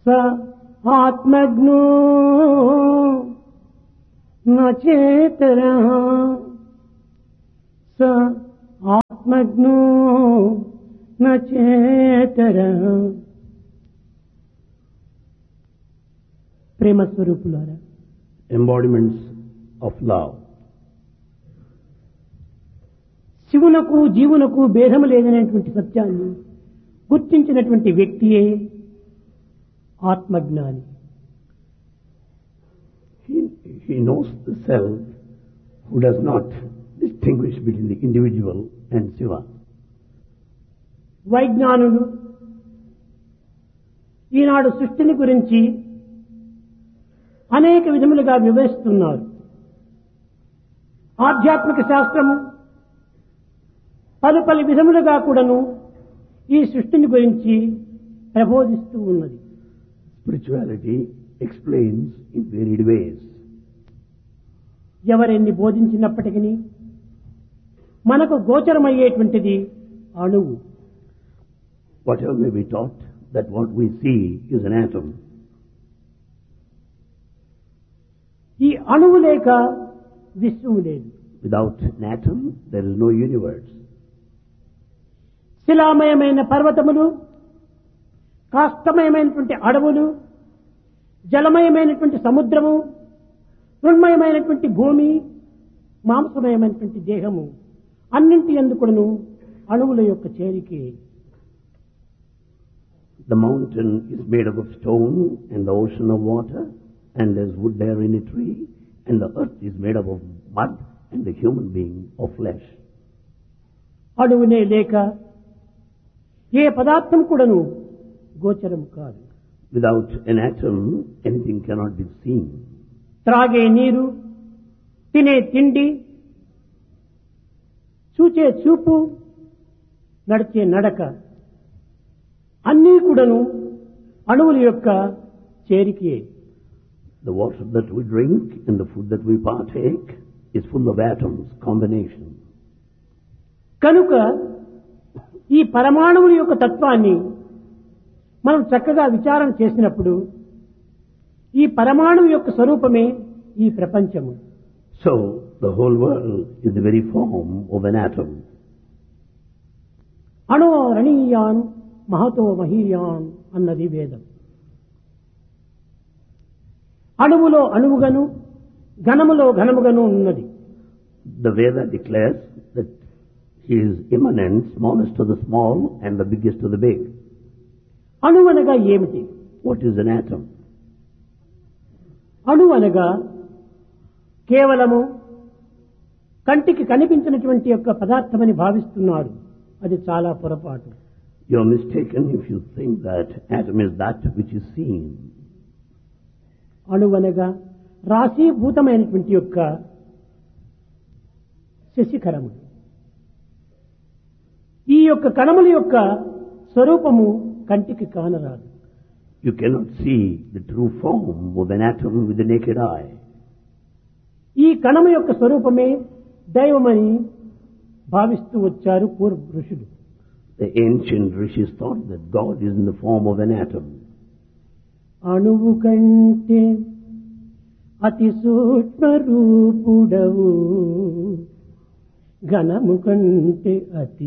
స ఆత్మజ్ఞో నచేతర స ఆత్మజ్ఞో నచేతర ప్రేమ స్వరూపులారా embodiments of love. శివునకు జీవునకు భేదము లేదనేటువంటి సత్యాన్ని గుర్తించినటువంటి వ్యక్తియే ఆత్మజ్ఞాని He, he knows the self who does not distinguish between the individual and Shiva. వైజ్ఞానులు ఈనాడు సృష్టిని గురించి అనేక విధములుగా వివరిస్తున్నారు ఆధ్యాత్మిక శాస్త్రము పలు పలు విధములుగా కూడాను ఈ సృష్టిని గురించి ప్రబోధిస్తూ ఉన్నది Spirituality explains in varied ways. ఎవరెన్ని బోధించినప్పటికీ మనకు గోచరమయ్యేటువంటిది అణువు Whatever may be taught, that what we see is an atom. ఈ అణువు లేక విశ్వము లేదు Without an atom, there is no universe. శిలామయమైన పర్వతములు కాష్టమయమైనటువంటి అడవులు జలమయమైనటువంటి సముద్రము మృణ్మయమైనటువంటి భూమి మాంసమయమైనటువంటి దేహము అన్నింటి ఎందుకును అణువుల యొక్క చేరికే The mountain is made up of stone and the ocean of water, and there's wood there in a tree, and the earth is made up of mud and the human being of flesh. అణువునే లేక ఏ పదార్థం కూడాను గోచరం కాదు Without an atom, anything cannot be seen. త్రాగే నీరు తినే తిండి చూచే చూపు నడిచే నడక అన్నీ కూడాను అణువుల యొక్క చేరికే The water that we drink and the food that we partake is full of atoms, combination. కనుక ఈ పరమాణువుల యొక్క తత్వాన్ని మనం చక్కగా విచారణ చేసినప్పుడు ఈ పరమాణువు యొక్క స్వరూపమే ఈ ప్రపంచము So, the whole world is the very form of an atom. అణో రణీయాన్ మహతో మహీయాన్ అన్నది వేదం అణువులో అణువుగను ఘనములో ఘనముగను ఉన్నది The Veda declares that he is immanent, smallest of the small and the biggest of the big. అణువు అనగా ఏమిటి What is an atom? అణు అనగా కేవలము కంటికి కనిపించినటువంటి యొక్క పదార్థమని భావిస్తున్నారు అది చాలా పొరపాటు You are mistaken if you think that atom is that which is seen. అణువనగా రాశీభూతమైనటువంటి యొక్క శశిఖరములు ఈ యొక్క కణముల యొక్క స్వరూపము కంటికి కానరాదు You cannot see the true form of an atom with the naked eye. ఈ కణము యొక్క స్వరూపమే దైవమని భావిస్తూ వచ్చారు పూర్వ ఋషులు The ancient rishis thought that God is in the form of an atom. అణువు కంటే అతి సూక్ష్మ రూపుడవు ఘనము కంటే అతి